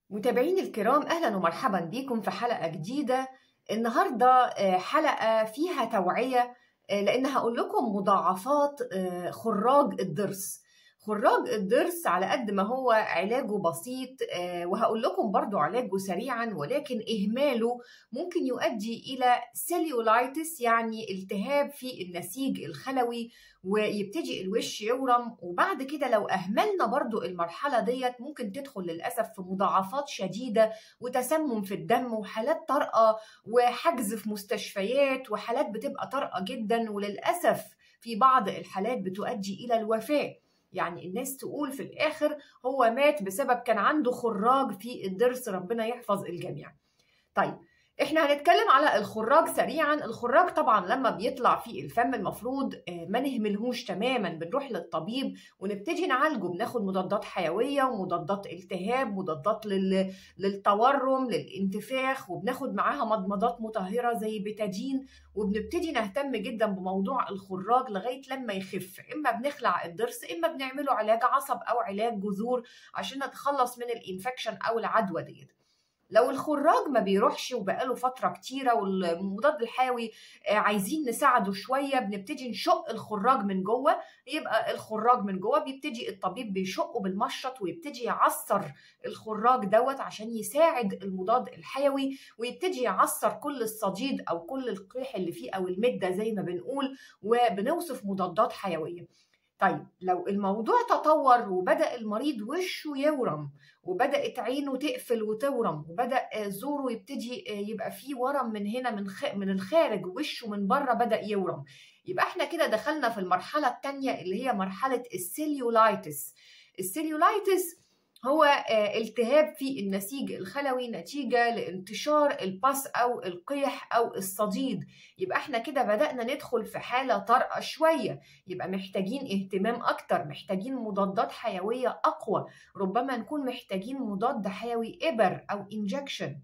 متابعين الكرام اهلا ومرحبا بكم في حلقه جديده النهارده آه، حلقه فيها توعيه آه، لان هقول لكم مضاعفات آه، خراج الضرس خراج الضرس على قد ما هو علاجه بسيط وهقول لكم برضو علاجه سريعا ولكن إهماله ممكن يؤدي إلى سيليولايتس يعني التهاب في النسيج الخلوي ويبتدي الوش يورم وبعد كده لو أهملنا برضو المرحلة ديت ممكن تدخل للأسف في مضاعفات شديدة وتسمم في الدم وحالات طارئة وحجز في مستشفيات وحالات بتبقى طارئة جدا وللأسف في بعض الحالات بتؤدي إلى الوفاة يعني الناس تقول في الآخر هو مات بسبب كان عنده خراج في الضرس ربنا يحفظ الجميع طيب احنا هنتكلم على الخراج سريعا الخراج طبعا لما بيطلع في الفم المفروض آه، ما نهملهوش تماما بنروح للطبيب ونبتدي نعالجه بناخد مضادات حيويه ومضادات التهاب مضادات لل... للتورم للانتفاخ وبناخد معاها مضمضات مطهره زي بتادين وبنبتدي نهتم جدا بموضوع الخراج لغايه لما يخف اما بنخلع الضرس اما بنعمله علاج عصب او علاج جذور عشان نتخلص من الانفكشن او العدوى ديت لو الخراج ما بيروحش وبقاله فترة كتيرة والمضاد الحيوي آه، عايزين نساعده شوية بنبتدي نشق الخراج من جوه يبقى الخراج من جوه بيبتدي الطبيب بيشقه بالمشط ويبتدي يعصر الخراج دوت عشان يساعد المضاد الحيوي ويبتدي يعصر كل الصديد او كل القيح اللي فيه او المدة زي ما بنقول وبنوصف مضادات حيوية طيب لو الموضوع تطور وبدأ المريض وشه يورم وبدأت عينه تقفل وتورم وبدأ زوره يبتدي يبقى فيه ورم من هنا من خ... من الخارج وشه من بره بدأ يورم يبقى احنا كده دخلنا في المرحلة الثانية اللي هي مرحلة السيليولايتس السيليولايتس هو آه، التهاب في النسيج الخلوي نتيجة لانتشار الباس أو القيح أو الصديد يبقى احنا كده بدأنا ندخل في حالة طارئة شوية يبقى محتاجين اهتمام أكتر محتاجين مضادات حيوية أقوى ربما نكون محتاجين مضاد حيوي إبر أو إنجكشن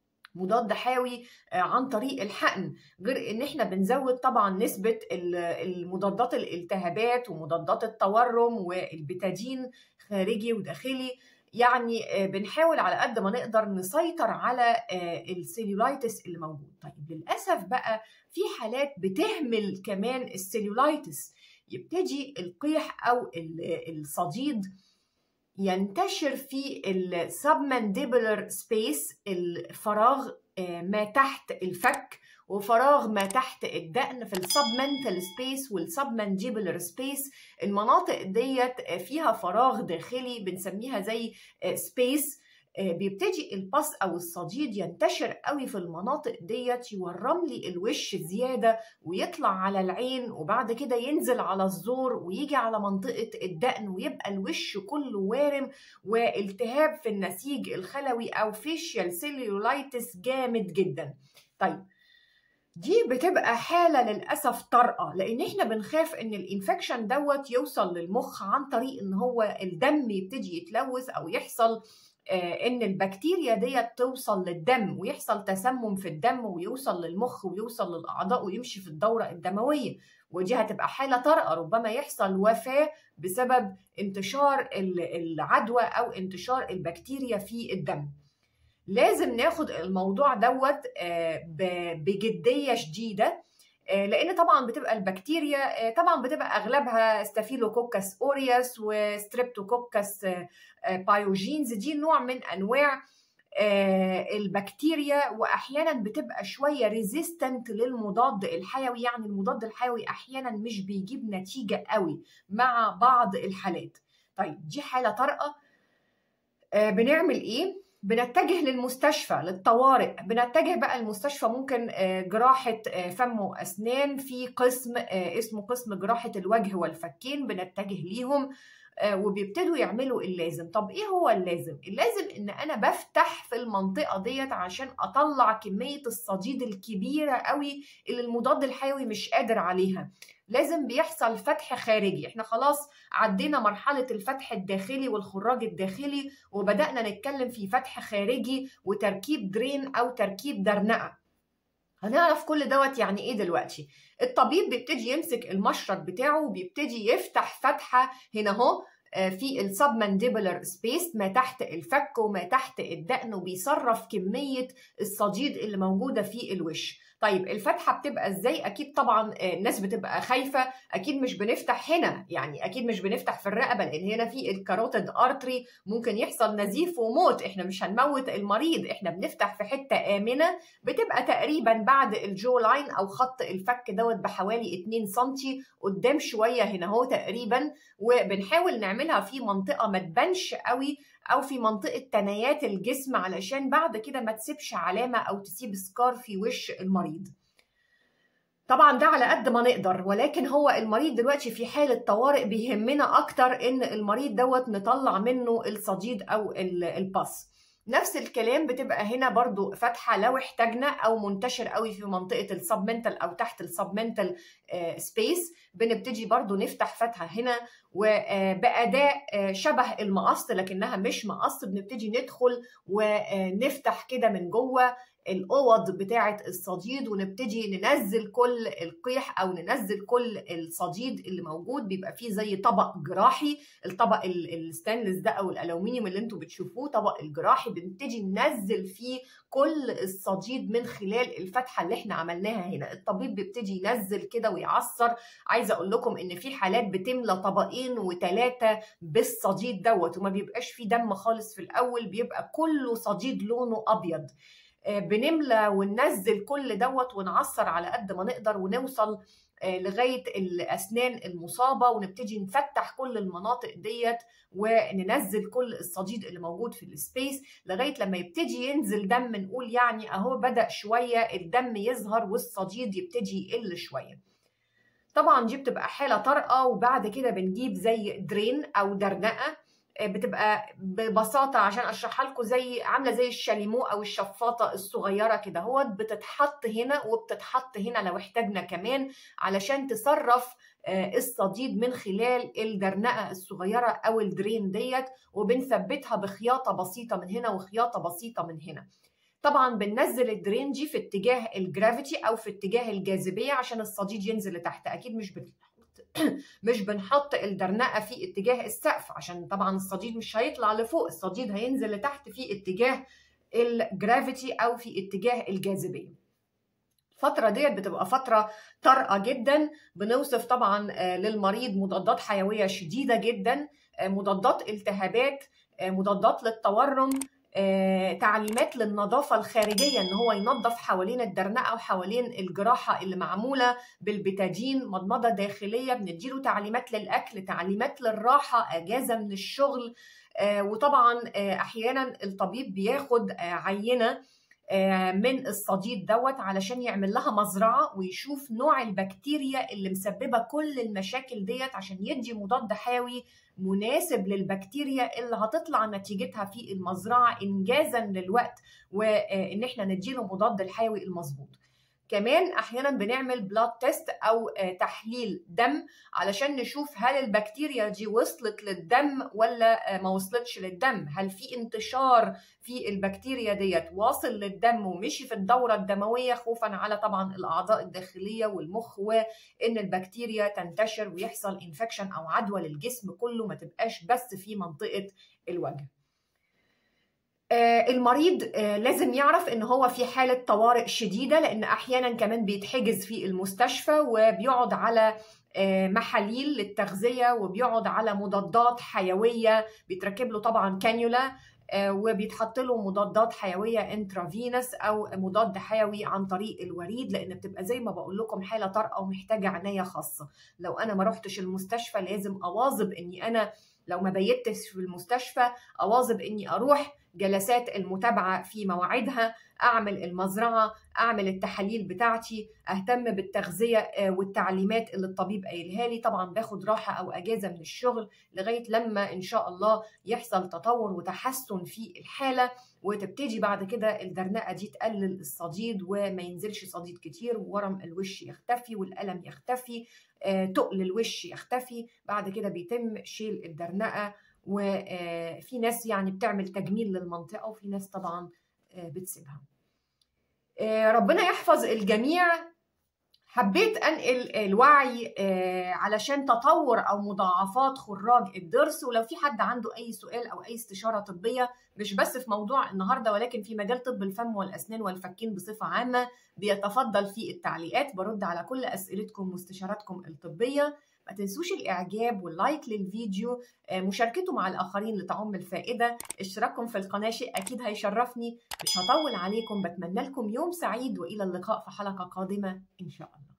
مضاد حيوي آه، عن طريق الحقن غير ان احنا بنزود طبعا نسبه المضادات الالتهابات ومضادات التورم والبتادين خارجي وداخلي يعني آه، بنحاول على قد ما نقدر نسيطر على آه، السيلولايتس اللي موجود طيب للاسف بقى في حالات بتهمل كمان السيلولايتس يبتدي القيح او الصديد ينتشر في السبمنديبلر سبيس الفراغ آه، ما تحت الفك وفراغ ما تحت الدقن في السبمنتال سبيس والسبمنديبلر سبيس المناطق ديت فيها فراغ داخلي بنسميها زي سبيس آه، آه، بيبتدي الباس او الصديد ينتشر قوي في المناطق ديت يورم لي الوش زياده ويطلع على العين وبعد كده ينزل على الزور ويجي على منطقه الدقن ويبقى الوش كله وارم والتهاب في النسيج الخلوي او فيشيال سيليولايتس جامد جدا طيب دي بتبقى حالة للأسف طارئة لأن احنا بنخاف إن الانفكشن دوت يوصل للمخ عن طريق إن هو الدم يبتدي يتلوث أو يحصل آه، ان البكتيريا ديت توصل للدم ويحصل تسمم في الدم ويوصل للمخ ويوصل للاعضاء ويمشي في الدوره الدمويه ودي هتبقى حاله طارئه ربما يحصل وفاه بسبب انتشار العدوى او انتشار البكتيريا في الدم لازم ناخد الموضوع دوت آه، بجديه شديده آه، لان طبعا بتبقى البكتيريا آه، طبعا بتبقى اغلبها ستافيلوكوكس اوريوس وستريبتوكوكس بايوجينز دي نوع من انواع البكتيريا واحيانا بتبقى شويه ريزيستنت للمضاد الحيوي يعني المضاد الحيوي احيانا مش بيجيب نتيجه قوي مع بعض الحالات طيب دي حاله طارئه بنعمل ايه بنتجه للمستشفى للطوارئ بنتجه بقى المستشفى ممكن آه، جراحة آه، فم وأسنان في قسم آه، اسمه قسم جراحة الوجه والفكين بنتجه ليهم وبيبتدوا يعملوا اللازم طب ايه هو اللازم اللازم ان انا بفتح في المنطقه ديت عشان اطلع كميه الصديد الكبيره قوي اللي المضاد الحيوي مش قادر عليها لازم بيحصل فتح خارجي احنا خلاص عدينا مرحلة الفتح الداخلي والخراج الداخلي وبدأنا نتكلم في فتح خارجي وتركيب درين أو تركيب درنقة هنعرف كل دوت يعني ايه دلوقتي الطبيب بيبتدي يمسك المشرط بتاعه وبيبتدي يفتح فتحة هنا اهو في السبمانديبولار سبيس ما تحت الفك وما تحت الدقن وبيصرف كميه الصديد اللي موجوده في الوش طيب الفتحه بتبقى ازاي اكيد طبعا الناس بتبقى خايفه اكيد مش بنفتح هنا يعني اكيد مش بنفتح في الرقبه لان هنا في الكاروتيد ارتري ممكن يحصل نزيف وموت احنا مش هنموت المريض احنا بنفتح في حته امنه بتبقى تقريبا بعد الجو لاين او خط الفك دوت بحوالي 2 سم قدام شويه هنا هو تقريبا وبنحاول نعملها في منطقه ما تبانش قوي او في منطقه تنايات الجسم علشان بعد كده ما تسيبش علامه او تسيب سكار في وش المريض طبعا ده على قد ما نقدر ولكن هو المريض دلوقتي في حاله طوارئ بيهمنا اكتر ان المريض دوت نطلع منه الصديد او الباس نفس الكلام بتبقى هنا برضو فتحة لو احتاجنا أو منتشر قوي في منطقة السبمنتال أو تحت السبمنتال سبيس بنبتدي برضو نفتح فتحة هنا وبأداة شبه المقص لكنها مش مقص بنبتدي ندخل ونفتح كده من جوه الاوض بتاعه الصديد ونبتدي ننزل كل القيح او ننزل كل الصديد اللي موجود بيبقى فيه زي طبق جراحي الطبق الستانلس ده او الالومنيوم اللي انتوا بتشوفوه طبق الجراحي بنبتدي ننزل فيه كل الصديد من خلال الفتحه اللي احنا عملناها هنا الطبيب بيبتدي ينزل كده ويعصر عايزه اقول لكم ان في حالات بتملى طبقين وثلاثه بالصديد دوت وما بيبقاش فيه دم خالص في الاول بيبقى كله صديد لونه ابيض بنملى وننزل كل دوت ونعصر على قد ما نقدر ونوصل لغايه الاسنان المصابه ونبتدي نفتح كل المناطق ديت وننزل كل الصديد اللي موجود في السبيس لغايه لما يبتدي ينزل دم نقول يعني اهو بدا شويه الدم يظهر والصديد يبتدي يقل شويه طبعا دي بتبقى حاله طارئه وبعد كده بنجيب زي درين او درنقه بتبقى ببساطه عشان اشرحها لكم زي عامله زي الشاليمو او الشفاطه الصغيره كده هو بتتحط هنا وبتتحط هنا لو احتاجنا كمان علشان تصرف الصديد من خلال الدرنقه الصغيره او الدرين ديت وبنثبتها بخياطه بسيطه من هنا وخياطه بسيطه من هنا طبعا بننزل الدرين دي في اتجاه الجرافيتي او في اتجاه الجاذبيه عشان الصديد ينزل لتحت اكيد مش بت... مش بنحط الدرنقه في اتجاه السقف عشان طبعا الصديد مش هيطلع لفوق الصديد هينزل لتحت في اتجاه الجرافيتي او في اتجاه الجاذبيه الفترة ديت بتبقى فترة طارئة جدا بنوصف طبعا للمريض مضادات حيوية شديدة جدا مضادات التهابات مضادات للتورم تعليمات للنظافه الخارجيه ان هو ينظف حوالين الدرنقه وحوالين الجراحه اللي معموله بالبتادين مضمضه داخليه بنديله تعليمات للاكل تعليمات للراحه اجازه من الشغل وطبعا احيانا الطبيب بياخد عينه من الصديد دوت علشان يعمل لها مزرعه ويشوف نوع البكتيريا اللي مسببه كل المشاكل ديت عشان يدي مضاد حيوي مناسب للبكتيريا اللي هتطلع نتيجتها في المزرعه انجازا للوقت وان احنا نديله مضاد الحيوي المظبوط كمان احيانا بنعمل بلاد تيست او تحليل دم علشان نشوف هل البكتيريا دي وصلت للدم ولا ما وصلتش للدم هل في انتشار في البكتيريا ديت واصل للدم ومشي في الدوره الدمويه خوفا على طبعا الاعضاء الداخليه والمخ وان البكتيريا تنتشر ويحصل انفكشن او عدوى للجسم كله ما تبقاش بس في منطقه الوجه المريض لازم يعرف ان هو في حاله طوارئ شديده لان احيانا كمان بيتحجز في المستشفى وبيقعد على محاليل للتغذيه وبيقعد على مضادات حيويه بيتركب له طبعا كانيولا وبيتحط له مضادات حيويه انترافينس او مضاد حيوي عن طريق الوريد لان بتبقى زي ما بقول لكم حاله طارئه ومحتاجه عنايه خاصه لو انا ما رحتش المستشفى لازم اواظب اني انا لو ما بيتش في المستشفى اواظب اني اروح جلسات المتابعه في مواعيدها اعمل المزرعه اعمل التحاليل بتاعتي اهتم بالتغذيه والتعليمات اللي الطبيب قايلها لي طبعا باخد راحه او اجازه من الشغل لغايه لما ان شاء الله يحصل تطور وتحسن في الحاله وتبتدي بعد كده الدرنقه دي تقلل الصديد وما ينزلش صديد كتير وورم الوش يختفي والالم يختفي تقل الوش يختفي بعد كده بيتم شيل الدرنقه وفي ناس يعني بتعمل تجميل للمنطقه وفي ناس طبعا بتسيبها ربنا يحفظ الجميع حبيت انقل الوعي علشان تطور او مضاعفات خراج الضرس ولو في حد عنده اي سؤال او اي استشاره طبيه مش بس في موضوع النهارده ولكن في مجال طب الفم والاسنان والفكين بصفه عامه بيتفضل في التعليقات برد على كل اسئلتكم واستشاراتكم الطبيه ما تنسوش الاعجاب واللايك للفيديو مشاركته مع الاخرين لتعم الفائده اشتراككم في القناه شيء اكيد هيشرفني مش هطول عليكم بتمنى لكم يوم سعيد والى اللقاء في حلقه قادمه ان شاء الله